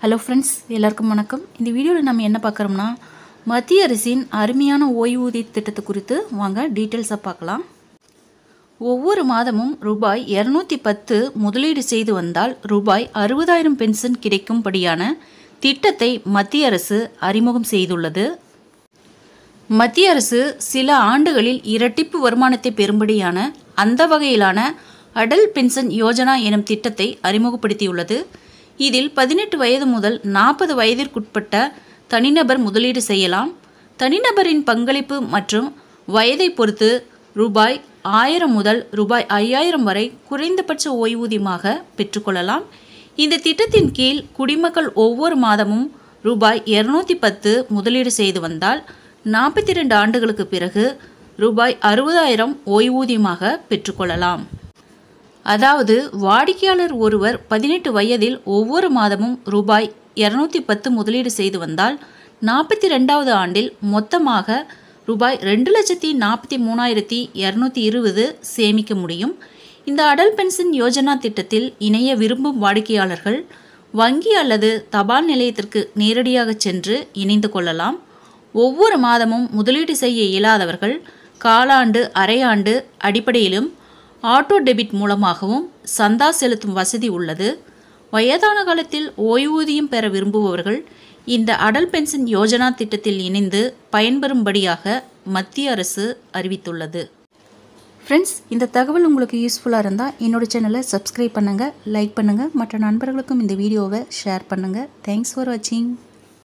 hello friends எல்லாருக்கும் வணக்கம் இந்த வீடியோவில் நம்ம என்ன பார்க்குறோம்னா மத்திய அரசின் அருமையான ஓய்வூதிய திட்டத்தை குறித்து வாங்க டீட்டெயில்ஸாக பார்க்கலாம் ஒவ்வொரு மாதமும் ரூபாய் இரநூத்தி பத்து முதலீடு செய்து வந்தால் ரூபாய் அறுபதாயிரம் பென்ஷன் கிடைக்கும்படியான திட்டத்தை மத்திய அரசு அறிமுகம் செய்துள்ளது மத்திய அரசு சில ஆண்டுகளில் இரட்டிப்பு வருமானத்தை பெறும்படியான அந்த வகையிலான அடல் பென்ஷன் யோஜனா எனும் திட்டத்தை அறிமுகப்படுத்தியுள்ளது இதில் பதினெட்டு வயது முதல் நாற்பது வயதிற்குட்பட்ட தனிநபர் முதலீடு செய்யலாம் தனிநபரின் பங்களிப்பு மற்றும் வயதை பொறுத்து ரூபாய் ஆயிரம் முதல் ரூபாய் ஐயாயிரம் வரை குறைந்தபட்ச ஓய்வூதியமாக பெற்றுக்கொள்ளலாம் இந்த திட்டத்தின் கீழ் குடிமக்கள் ஒவ்வொரு மாதமும் ரூபாய் இருநூத்தி பத்து முதலீடு செய்து வந்தால் நாற்பத்தி ரெண்டு ஆண்டுகளுக்கு பிறகு ரூபாய் அறுபதாயிரம் ஓய்வூதியமாக பெற்றுக்கொள்ளலாம் அதாவது வாடிக்கையாளர் ஒருவர் பதினெட்டு வயதில் ஒவ்வொரு மாதமும் ரூபாய் இரநூத்தி பத்து முதலீடு செய்து வந்தால் நாற்பத்தி ரெண்டாவது ஆண்டில் மொத்தமாக ரூபாய் ரெண்டு லட்சத்தி நாற்பத்தி மூணாயிரத்தி இரநூத்தி இருபது சேமிக்க முடியும் இந்த அடல் பென்ஷன் யோஜனா திட்டத்தில் இணைய விரும்பும் வாடிக்கையாளர்கள் வங்கி அல்லது தபால் நிலையத்திற்கு நேரடியாக சென்று இணைந்து கொள்ளலாம் ஒவ்வொரு மாதமும் முதலீடு செய்ய இயலாதவர்கள் காலாண்டு அரையாண்டு அடிப்படையிலும் ஆட்டோ டெபிட் மூலமாகவும் சந்தா செலுத்தும் வசதி உள்ளது வயதான காலத்தில் ஓய்வூதியம் பெற விரும்புபவர்கள் இந்த அடல் பென்ஷன் யோஜனா திட்டத்தில் இணைந்து பயன்பெறும்படியாக மத்திய அரசு அறிவித்துள்ளது ஃப்ரெண்ட்ஸ் இந்த தகவல் உங்களுக்கு யூஸ்ஃபுல்லாக இருந்தால் என்னோட சேனலை சப்ஸ்கிரைப் பண்ணுங்கள் லைக் பண்ணுங்கள் மற்ற நண்பர்களுக்கும் இந்த வீடியோவை ஷேர் பண்ணுங்கள் தேங்க்ஸ் ஃபார் வாட்சிங்